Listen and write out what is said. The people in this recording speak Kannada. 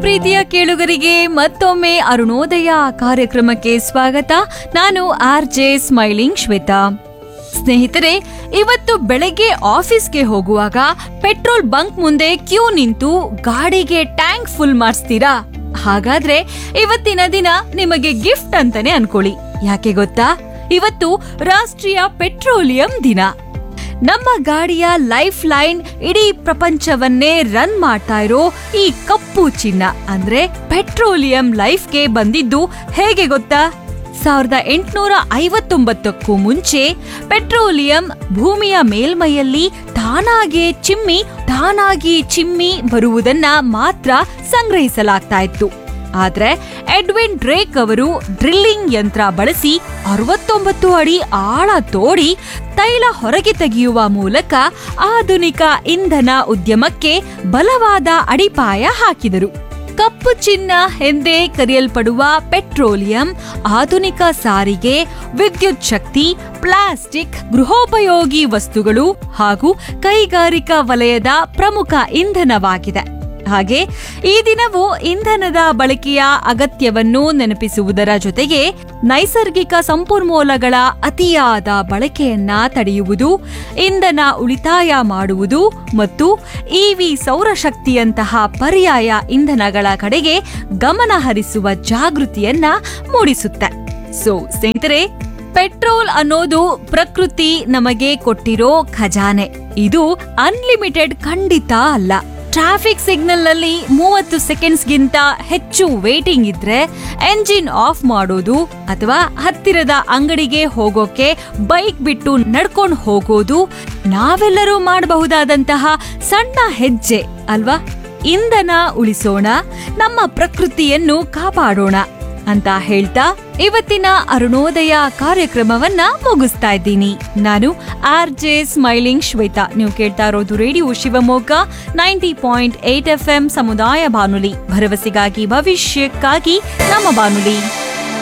ಪ್ರೀತಿಯ ಕೇಳುಗರಿಗೆ ಮತ್ತೊಮ್ಮೆ ಅರುಣೋದಯ ಕಾರ್ಯಕ್ರಮಕ್ಕೆ ಸ್ವಾಗತ ನಾನು ಆರ್ ಜೆ ಸ್ಮೈಲಿಂಗ್ ಶ್ವೇತಾ ಸ್ನೇಹಿತರೆ ಇವತ್ತು ಬೆಳಗ್ಗೆ ಆಫೀಸ್ಗೆ ಹೋಗುವಾಗ ಪೆಟ್ರೋಲ್ ಬಂಕ್ ಮುಂದೆ ಕ್ಯೂ ನಿಂತು ಗಾಡಿಗೆ ಟ್ಯಾಂಕ್ ಫುಲ್ ಮಾಡಿಸ್ತೀರಾ ಹಾಗಾದ್ರೆ ಇವತ್ತಿನ ದಿನ ನಿಮಗೆ ಗಿಫ್ಟ್ ಅಂತಾನೆ ಅನ್ಕೊಳ್ಳಿ ಯಾಕೆ ಗೊತ್ತಾ ಇವತ್ತು ರಾಷ್ಟ್ರೀಯ ಪೆಟ್ರೋಲಿಯಂ ದಿನ ನಮ್ಮ ಗಾಡಿಯ ಲೈಫ್ ಲೈನ್ ಇಡೀ ಪ್ರಪಂಚವನ್ನೇ ರನ್ ಮಾಡ್ತಾ ಇರೋ ಈ ಕಪ್ಪು ಚಿನ್ನ ಅಂದ್ರೆ ಪೆಟ್ರೋಲಿಯಂ ಲೈಫ್ಗೆ ಬಂದಿದ್ದು ಹೇಗೆ ಗೊತ್ತಾ ಸಾವಿರದ ಎಂಟುನೂರ ಐವತ್ತೊಂಬತ್ತಕ್ಕೂ ಮುಂಚೆ ಪೆಟ್ರೋಲಿಯಂ ಭೂಮಿಯ ಮೇಲ್ಮೈಯಲ್ಲಿ ತಾನಾಗೆ ಚಿಮ್ಮಿ ತಾನಾಗಿ ಚಿಮ್ಮಿ ಬರುವುದನ್ನ ಮಾತ್ರ ಸಂಗ್ರಹಿಸಲಾಗ್ತಾ ಇತ್ತು ಆದ್ರೆ ಎಡ್ವಿನ್ ಡ್ರೇಕ್ ಅವರು ಡ್ರಿಲ್ಲಿಂಗ್ ಯಂತ್ರ ಬಳಸಿ ಅರವತ್ತೊಂಬತ್ತು ಅಡಿ ಆಳ ತೋಡಿ ತೈಲ ಹೊರಗೆ ತೆಗೆಯುವ ಮೂಲಕ ಆಧುನಿಕ ಇಂಧನ ಉದ್ಯಮಕ್ಕೆ ಬಲವಾದ ಅಡಿಪಾಯ ಹಾಕಿದರು ಕಪ್ಪು ಚಿನ್ನ ಎಂದೇ ಕರೆಯಲ್ಪಡುವ ಪೆಟ್ರೋಲಿಯಂ ಆಧುನಿಕ ಸಾರಿಗೆ ವಿದ್ಯುತ್ ಶಕ್ತಿ ಪ್ಲಾಸ್ಟಿಕ್ ಗೃಹೋಪಯೋಗಿ ವಸ್ತುಗಳು ಹಾಗೂ ಕೈಗಾರಿಕಾ ವಲಯದ ಪ್ರಮುಖ ಇಂಧನವಾಗಿದೆ ಹಾಗೆ ಈ ದಿನವು ಇಂಧನದ ಬಳಕೆಯ ಅಗತ್ಯವನ್ನು ನೆನಪಿಸುವುದರ ಜೊತೆಗೆ ನೈಸರ್ಗಿಕ ಸಂಪನ್ಮೂಲಗಳ ಅತಿಯಾದ ಬಳಕೆಯನ್ನ ತಡೆಯುವುದು ಇಂಧನ ಉಳಿತಾಯ ಮಾಡುವುದು ಮತ್ತು ಇವಿ ಸೌರಶಕ್ತಿಯಂತಹ ಪರ್ಯಾಯ ಇಂಧನಗಳ ಕಡೆಗೆ ಗಮನ ಹರಿಸುವ ಜಾಗೃತಿಯನ್ನ ಮೂಡಿಸುತ್ತೆ ಸೊ ಸ್ನೇಹಿತರೆ ಪೆಟ್ರೋಲ್ ಅನ್ನೋದು ಪ್ರಕೃತಿ ನಮಗೆ ಕೊಟ್ಟಿರೋ ಖಜಾನೆ ಇದು ಅನ್ಲಿಮಿಟೆಡ್ ಖಂಡಿತ ಅಲ್ಲ ಟ್ರಾಫಿಕ್ ಸಿಗ್ನಲ್ ನಲ್ಲಿ ಮೂವತ್ತು ಸೆಕೆಂಡ್ಸ್ಗಿಂತ ಹೆಚ್ಚು ವೇಟಿಂಗ್ ಇದ್ರೆ ಎಂಜಿನ್ ಆಫ್ ಮಾಡೋದು ಅಥವಾ ಹತ್ತಿರದ ಅಂಗಡಿಗೆ ಹೋಗೋಕೆ ಬೈಕ್ ಬಿಟ್ಟು ನಡ್ಕೊಂಡು ಹೋಗೋದು ನಾವೆಲ್ಲರೂ ಮಾಡಬಹುದಾದಂತಹ ಸಣ್ಣ ಹೆಜ್ಜೆ ಅಲ್ವಾ ಇಂಧನ ಉಳಿಸೋಣ ನಮ್ಮ ಪ್ರಕೃತಿಯನ್ನು ಕಾಪಾಡೋಣ ಅಂತ ಹೇಳ್ತಾ ಇವತ್ತಿನ ಅರುಣೋದಯ ಕಾರ್ಯಕ್ರಮವನ್ನ ಮುಗಿಸ್ತಾ ಇದ್ದೀನಿ ನಾನು ಆರ್ ಜೆ ಸ್ಮೈಲಿಂಗ್ ಶ್ವೇತಾ ನೀವು ಕೇಳ್ತಾ ಇರೋದು radio Shivamogga ninety point eight F M ಸಮುದಾಯ ಬಾನುಲಿ ಭರವಸೆಗಾಗಿ ಭವಿಷ್ಯಕ್ಕಾಗಿ ನಮ್ಮ ಬಾನುಲಿ